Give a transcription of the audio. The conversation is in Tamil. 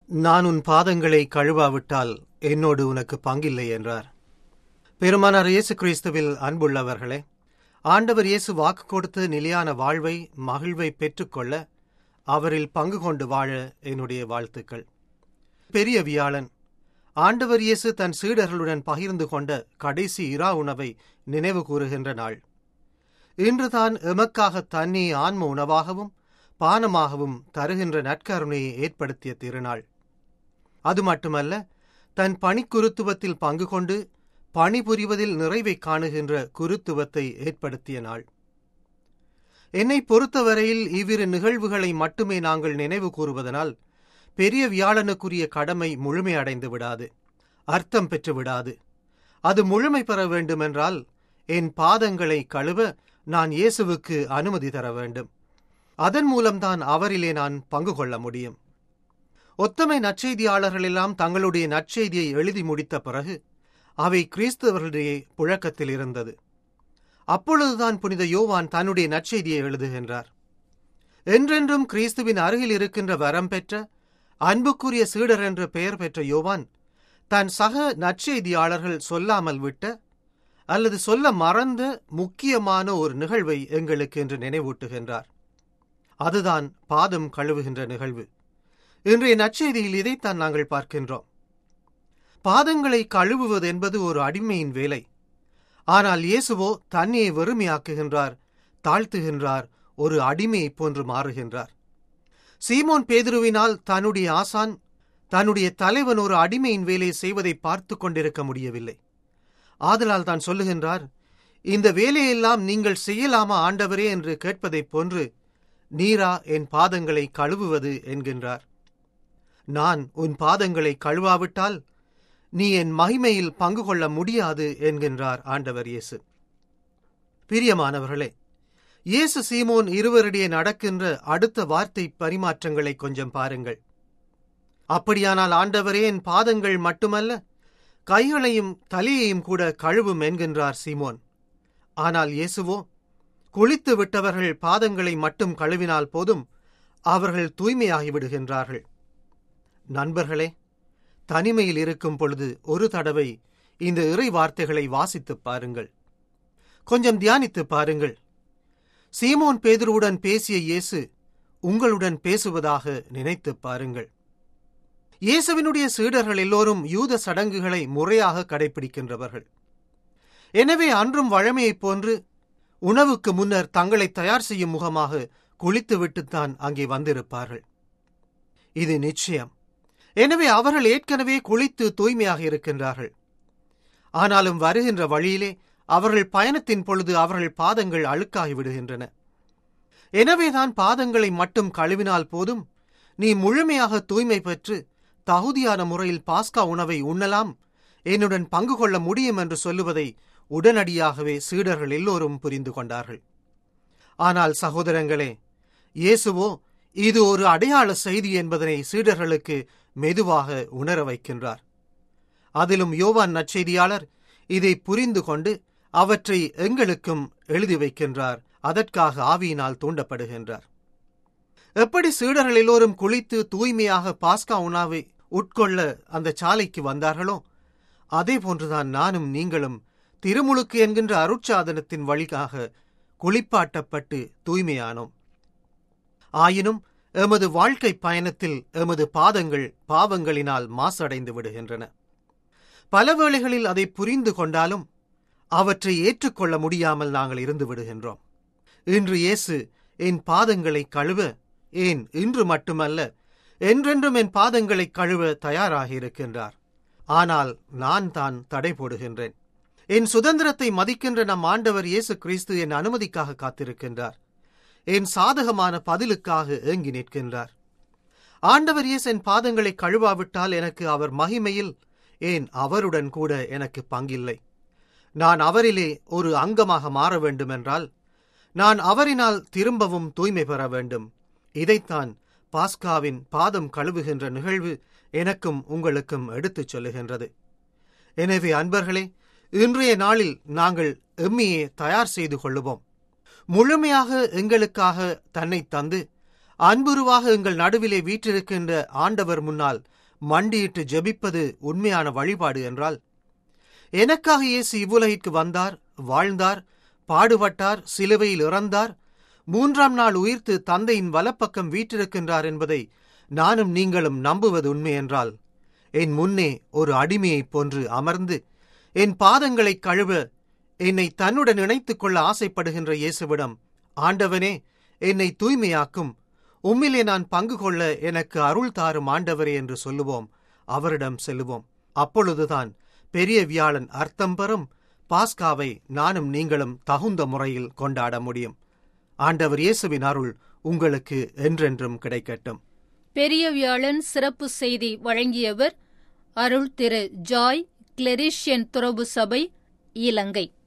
நான் உன் பாதங்களை கழுவாவிட்டால் என்னோடு உனக்கு பங்கில்லை என்றார் பெருமானார் இயேசு கிறிஸ்துவில் அன்புள்ளவர்களே ஆண்டவர் இயேசு வாக்கு கொடுத்து நிலையான வாழ்வை மகிழ்வை பெற்றுக்கொள்ள அவரில் பங்கு கொண்டு வாழ என்னுடைய வாழ்த்துக்கள் பெரிய வியாழன் ஆண்டவர் இயேசு தன் சீடர்களுடன் பகிர்ந்து கொண்ட கடைசி இரா உணவை நினைவு கூறுகின்ற நாள் இன்றுதான் எமக்காக தண்ணி ஆன்ம உணவாகவும் பானமாகவும் தருகின்ற நற்கருணையை ஏற்படுத்திய திருநாள் அது மட்டுமல்ல தன் பணிக்குருத்துவத்தில் பங்கு கொண்டு பணிபுரிவதில் நிறைவை காணுகின்ற குருத்துவத்தை ஏற்படுத்திய நாள் என்னை பொறுத்தவரையில் இவ்விரு நிகழ்வுகளை மட்டுமே நாங்கள் நினைவு கூறுவதனால் பெரிய வியாழனுக்குரிய கடமை முழுமையடைந்து விடாது அர்த்தம் பெற்று விடாது அது முழுமை பெற வேண்டுமென்றால் என் பாதங்களை கழுவ நான் இயேசுவுக்கு அனுமதி தர வேண்டும் அதன் மூலம்தான் அவரிலே நான் பங்கு கொள்ள முடியும் ஒத்தமை நற்செய்தியாளர்கள் எல்லாம் தங்களுடைய நற்செய்தியை எழுதி முடித்த பிறகு அவை கிறிஸ்தவர்களுடைய புழக்கத்தில் இருந்தது அப்பொழுதுதான் புனித யோவான் தன்னுடைய நற்செய்தியை எழுதுகின்றார் என்றென்றும் கிறிஸ்துவின் அருகில் இருக்கின்ற வரம் பெற்ற அன்புக்குரிய சீடர் என்ற பெயர் பெற்ற யோவான் தன் சக நற்செய்தியாளர்கள் சொல்லாமல் விட்ட அல்லது சொல்ல மறந்த முக்கியமான ஒரு நிகழ்வை எங்களுக்கு என்று நினைவூட்டுகின்றார் அதுதான் பாதம் கழுவுகின்ற நிகழ்வு இன்றைய நற்செய்தியில் இதைத்தான் நாங்கள் பார்க்கின்றோம் பாதங்களை கழுவுவது என்பது ஒரு அடிமையின் வேலை ஆனால் இயேசுவோ தன்னையை வெறுமையாக்குகின்றார் தாழ்த்துகின்றார் ஒரு அடிமையைப் போன்று மாறுகின்றார் சீமோன் பேதுருவினால் தன்னுடைய ஆசான் தன்னுடைய தலைவன் ஒரு அடிமையின் வேலை செய்வதை பார்த்து கொண்டிருக்க முடியவில்லை ஆதலால் தான் சொல்லுகின்றார் இந்த வேலையெல்லாம் நீங்கள் செய்யலாமா ஆண்டவரே என்று கேட்பதைப் போன்று நீரா என் பாதங்களை கழுவுவது என்கின்றார் நான் உன் பாதங்களை கழுவாவிட்டால் நீ என் மகிமையில் பங்கு கொள்ள முடியாது என்கின்றார் ஆண்டவர் இயேசு பிரியமானவர்களே இயேசு சீமோன் இருவரிடையே நடக்கின்ற அடுத்த வார்த்தை பரிமாற்றங்களை கொஞ்சம் பாருங்கள் அப்படியானால் ஆண்டவரே என் பாதங்கள் மட்டுமல்ல கைகளையும் தலையையும் கூட கழுவும் என்கின்றார் சீமோன் ஆனால் இயேசுவோ குளித்து விட்டவர்கள் பாதங்களை மட்டும் கழுவினால் போதும் அவர்கள் தூய்மையாகி விடுகின்றார்கள் நண்பர்களே தனிமையில் இருக்கும் பொழுது ஒரு தடவை இந்த இறை வார்த்தைகளை வாசித்துப் பாருங்கள் கொஞ்சம் தியானித்து பாருங்கள் சீமோன் பேதுருவுடன் பேசிய இயேசு உங்களுடன் பேசுவதாக நினைத்து பாருங்கள் இயேசுவினுடைய சீடர்கள் எல்லோரும் யூத சடங்குகளை முறையாக கடைபிடிக்கின்றவர்கள் எனவே அன்றும் வழமையைப் போன்று உணவுக்கு முன்னர் தங்களை தயார் செய்யும் முகமாக குளித்துவிட்டுத்தான் அங்கே வந்திருப்பார்கள் இது நிச்சயம் எனவே அவர்கள் ஏற்கனவே குளித்து தூய்மையாக இருக்கின்றார்கள் ஆனாலும் வருகின்ற வழியிலே அவர்கள் பயணத்தின் பொழுது அவர்கள் பாதங்கள் அழுக்காகி விடுகின்றன எனவேதான் பாதங்களை மட்டும் கழுவினால் போதும் நீ முழுமையாக தூய்மை பெற்று தகுதியான முறையில் பாஸ்கா உணவை உண்ணலாம் என்னுடன் பங்கு கொள்ள முடியும் என்று சொல்லுவதை உடனடியாகவே சீடர்கள் எல்லோரும் புரிந்து கொண்டார்கள் ஆனால் சகோதரங்களே இயேசுவோ இது ஒரு அடையாள செய்தி என்பதனை சீடர்களுக்கு மெதுவாக உணர வைக்கின்றார் அதிலும் யோவான் நற்செய்தியாளர் இதை புரிந்து கொண்டு அவற்றை எங்களுக்கும் எழுதி வைக்கின்றார் அதற்காக ஆவியினால் தூண்டப்படுகின்றார் எப்படி சீடர்கள் எல்லோரும் குளித்து தூய்மையாக பாஸ்கா உணாவை உட்கொள்ள அந்த சாலைக்கு வந்தார்களோ அதே போன்றுதான் நானும் நீங்களும் திருமுழுக்கு என்கின்ற அருட்சாதனத்தின் வழிக்காக குளிப்பாட்டப்பட்டு தூய்மையானோம் ஆயினும் எமது வாழ்க்கை பயணத்தில் எமது பாதங்கள் பாவங்களினால் மாசடைந்து விடுகின்றன பல வேளைகளில் அதை புரிந்து கொண்டாலும் அவற்றை ஏற்றுக்கொள்ள முடியாமல் நாங்கள் இருந்து விடுகின்றோம் இன்று இயேசு என் பாதங்களை கழுவ ஏன் இன்று மட்டுமல்ல என்றென்றும் என் பாதங்களை கழுவ தயாராக இருக்கின்றார் ஆனால் நான் தான் தடை போடுகின்றேன் என் சுதந்திரத்தை மதிக்கின்ற நம் ஆண்டவர் இயேசு கிறிஸ்து என் அனுமதிக்காக காத்திருக்கின்றார் என் சாதகமான பதிலுக்காக ஏங்கி நிற்கின்றார் ஆண்டவர் இயேசு என் பாதங்களை கழுவாவிட்டால் எனக்கு அவர் மகிமையில் ஏன் அவருடன் கூட எனக்கு பங்கில்லை நான் அவரிலே ஒரு அங்கமாக மாற வேண்டுமென்றால் நான் அவரினால் திரும்பவும் தூய்மை பெற வேண்டும் இதைத்தான் பாஸ்காவின் பாதம் கழுவுகின்ற நிகழ்வு எனக்கும் உங்களுக்கும் எடுத்துச் சொல்லுகின்றது எனவே அன்பர்களே இன்றைய நாளில் நாங்கள் எம்மியே தயார் செய்து கொள்ளுவோம் முழுமையாக எங்களுக்காக தன்னை தந்து அன்புருவாக எங்கள் நடுவிலே வீற்றிருக்கின்ற ஆண்டவர் முன்னால் மண்டியிட்டு ஜெபிப்பது உண்மையான வழிபாடு என்றால் எனக்காக இயேசு இவ்வுலகிற்கு வந்தார் வாழ்ந்தார் பாடுபட்டார் சிலுவையில் இறந்தார் மூன்றாம் நாள் உயிர்த்து தந்தையின் வலப்பக்கம் வீற்றிருக்கின்றார் என்பதை நானும் நீங்களும் நம்புவது உண்மை என்றால் என் முன்னே ஒரு அடிமையைப் போன்று அமர்ந்து என் பாதங்களைக் கழுவ என்னை தன்னுடன் இணைத்துக் கொள்ள ஆசைப்படுகின்ற இயேசுவிடம் ஆண்டவனே என்னை தூய்மையாக்கும் உம்மிலே நான் பங்கு கொள்ள எனக்கு அருள் தாரும் ஆண்டவரே என்று சொல்லுவோம் அவரிடம் செல்லுவோம் அப்பொழுதுதான் பெரிய வியாழன் அர்த்தம் பெறும் பாஸ்காவை நானும் நீங்களும் தகுந்த முறையில் கொண்டாட முடியும் ஆண்டவர் இயேசுவின் அருள் உங்களுக்கு என்றென்றும் கிடைக்கட்டும் பெரிய வியாழன் சிறப்பு செய்தி வழங்கியவர் அருள் திரு ஜாய் கிளெரிஷியன் துறவு சபை இலங்கை